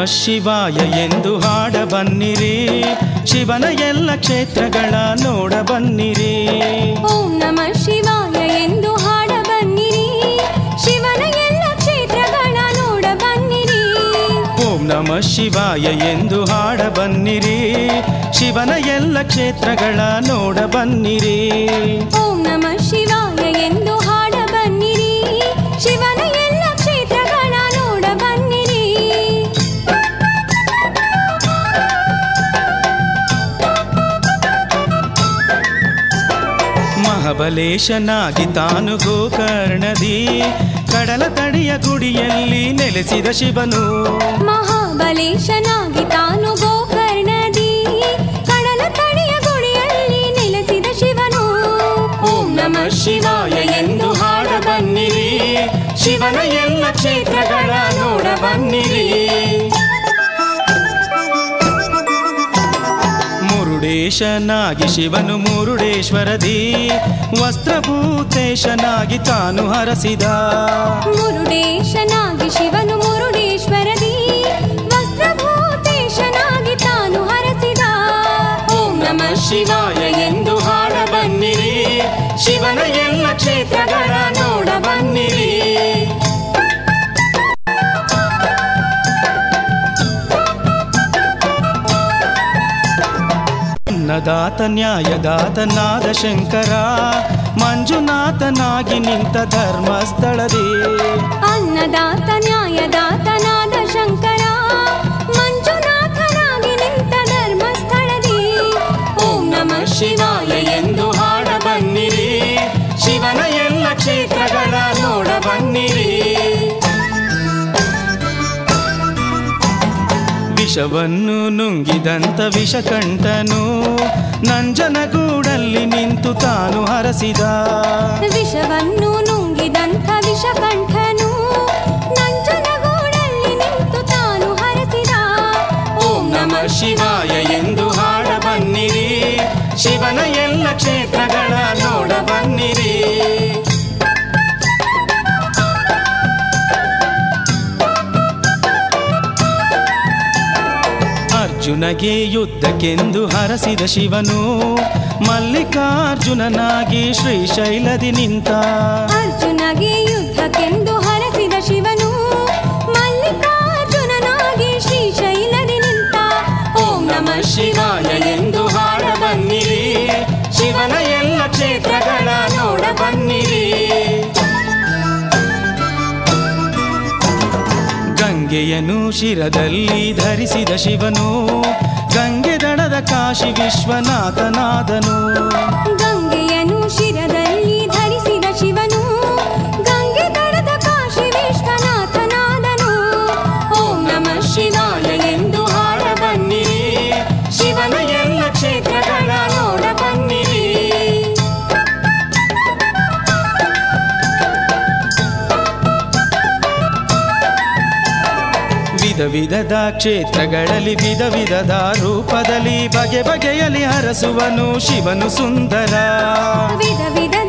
ಶಿವಾಯ ಎಂದು ಹಾಡ ಬನ್ನಿರಿ ಶಿವನ ಎಲ್ಲ ಕ್ಷೇತ್ರಗಳ ನೋಡ ಬನ್ನಿರಿ ಓಂ ನಮಃ ಶಿವಾಯ ಎಂದು ಹಾಡ ಬನ್ನಿರಿ ಶಿವನ ಎಲ್ಲ ಕ್ಷೇತ್ರಗಳ ನೋಡ ಬನ್ನಿರಿ ಓಂ ನಮ ಶಿವಾಯ ಎಂದು ಹಾಡ ಬನ್ನಿರಿ ಶಿವನ ಎಲ್ಲ ಕ್ಷೇತ್ರಗಳ ನೋಡ ಬನ್ನಿರಿ ಓಂ ನಮಃ ಶಿವಾಯ ಎಂದು ಹಾಡ ಬನ್ನಿರಿ ಶಿವನ ಎಲ್ಲ ಕ್ಷೇತ್ರಗಳ ನೋಡ ಬನ್ನಿರಿ ಮಹಾಬಲೇಶನಾಗಿ ತಾನು ಗೋಕರ್ಣದಿ ಕಡಲ ತಡಿಯ ಗುಡಿಯಲ್ಲಿ ನೆಲೆಸಿದ ಶಿವನು ಮಹಾಬಲೇಶನಾಗಿ ತಾನು ಗೋಕರ್ಣದಿ ಕಡಲ ತಡಿಯ ಗುಡಿಯಲ್ಲಿ ನೆಲೆಸಿದ ಶಿವನು ಓಂ ನಮ ಶಿವಾಯ ಎಂದು ಹಾಡ ಬನ್ನಿರಿ ಶಿವನ ಎಲ್ಲ ಕ್ಷೇತ್ರಗಳ ನೋಡ ಬನ್ನಿರಿ ಮುರುಡೇಶನಾಗಿ ಶಿವನು ಮುರುಡೇಶ್ವರದಿ ವಸ್ತ್ರಭೂತೇಶನಾಗಿ ತಾನು ಹರಸಿದ ಮುರುಡೇಶನಾಗಿ ಶಿವನು ಮುರುಡೇಶ್ವರದಿ ವಸ್ತ್ರಭೂತೇಶನಾಗಿ ತಾನು ಹರಸಿದ ಓಂ ನಮ ಶಿವಾಯ ಎಂದು ಹಾಡ ಬನ್ನಿರಿ ಶಿವನ ಎಲ್ಲ ಕ್ಷೇತ್ರಗಳ ನೋಡ ಬನ್ನಿರಿ ಅನ್ನದಾತ ನ್ಯಾಯದಾತನಾದ ಶಂಕರ ಮಂಜುನಾಥನಾಗಿ ನಿಂತ ಧರ್ಮಸ್ಥಳದಿ ಅನ್ನದಾತ ನ್ಯಾಯದಾತನಾದ ಶಂಕರ ಮಂಜುನಾಥನಾಗಿ ನಿಂತ ಧರ್ಮಸ್ಥಳದಿ ಓಂ ನಮ ಶಿವಾಯ ಎಂದು ಹಾಡ ಬನ್ನಿರಿ ಶಿವನ ಎಲ್ಲ ಕ್ಷೇತ್ರಗಳ ನೋಡ ಬನ್ನಿರಿ ವಿಷವನ್ನು ನುಂಗಿದಂತ ವಿಷಕಂಠನು ನಂಜನಗೂಡಲ್ಲಿ ನಿಂತು ತಾನು ಹರಸಿದ ವಿಷವನ್ನು ನುಂಗಿದಂಥ ವಿಷಕಂಠನು ನಂಜನಗೂಡಲ್ಲಿ ನಿಂತು ತಾನು ಹರಸಿದ ಓಂ ನಮ ಶಿವಾಯ ಎಂದು ಹಾಡ ಬನ್ನಿರಿ ಶಿವನ ಎಲ್ಲ ಕ್ಷೇತ್ರಗಳ ನೋಡ ಬನ್ನಿರಿ ಅರ್ಜುನಗೆ ಯುದ್ಧಕ್ಕೆಂದು ಹರಸಿದ ಶಿವನು ಮಲ್ಲಿಕಾರ್ಜುನನಾಗಿ ಶ್ರೀಶೈಲದಿ ನಿಂತ ಅರ್ಜುನಗೆ ಯುದ್ಧಕ್ಕೆಂದು ಹರಸಿದ ಶಿವನು ಮಲ್ಲಿಕಾರ್ಜುನನಾಗಿ ಶ್ರೀಶೈಲದಿ ನಿಂತ ಓಂ ನಮ ಶಿವಾಯ ಎಂದು ಹಾಡ ಬನ್ನಿರಿ ಶಿವನ ಎಲ್ಲ ಕ್ಷೇತ್ರಗಳ ನೋಡ ಬನ್ನಿರಿ ಗಂಗೆಯನ್ನು ಶಿರದಲ್ಲಿ ಧರಿಸಿದ ಶಿವನು ಗಂಗೆ ದಡದ ಕಾಶಿ ವಿಶ್ವನಾಥನಾದನು ಗಂಗೆಯನ್ನು ಶಿರದಲ್ಲಿ ಧರಿಸಿದ ಶಿವನು ಗಂಗೆ ದಡದ ಕಾಶಿ ವಿಶ್ವನಾಥನಾದನು ಓಂ ನಮ ಶಿವಾಯ ಎಂದು ಹಾಡ ಬನ್ನಿರಿ ಶಿವನ ಎಲ್ಲ ಕ್ಷೇತ್ರಗಳ ನೋಡ ಬನ್ನಿರಿ ವಿಧ ವಿಧದ ಕ್ಷೇತ್ರಗಳಲ್ಲಿ ವಿಧ ವಿಧದ ರೂಪದಲ್ಲಿ ಬಗೆ ಬಗೆಯಲ್ಲಿ ಹರಸುವನು ಶಿವನು ಸುಂದರ ವಿಧ ವಿಧ